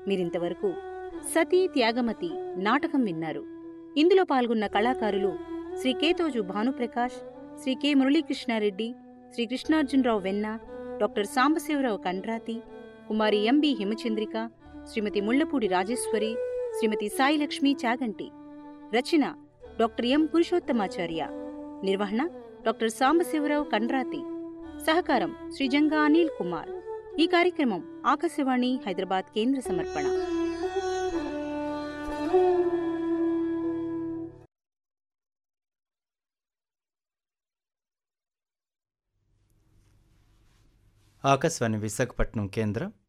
మీరింతవరకు సతీ త్యాగమతి నాటకం విన్నారు ఇందులో పాల్గొన్న కళాకారులు Shri Ketoju Bhanuprakash Shri K Muralikrishnareddy Shri Krishnarjunarao Venna doctor Sambasivarao Kandrathi Kumari MB Himachandrika Shrimati Mullapudi Rajeswari Shrimati Sailakshmi Chaganti రచన డాక్టర్ ఎం పురుషోత్తమాచార్య నిర్వహణ డాక్టర్ సాంబశివరావు కండ్రాతి సహకారం శ్రీ జంగా అనిల్ కుమార్ ఈ కార్యక్రమం ఆకాశవాణి హైదరాబాద్ కేంద్ర సమర్పణ ఆకాశవాణి విశాఖపట్నం కేంద్రం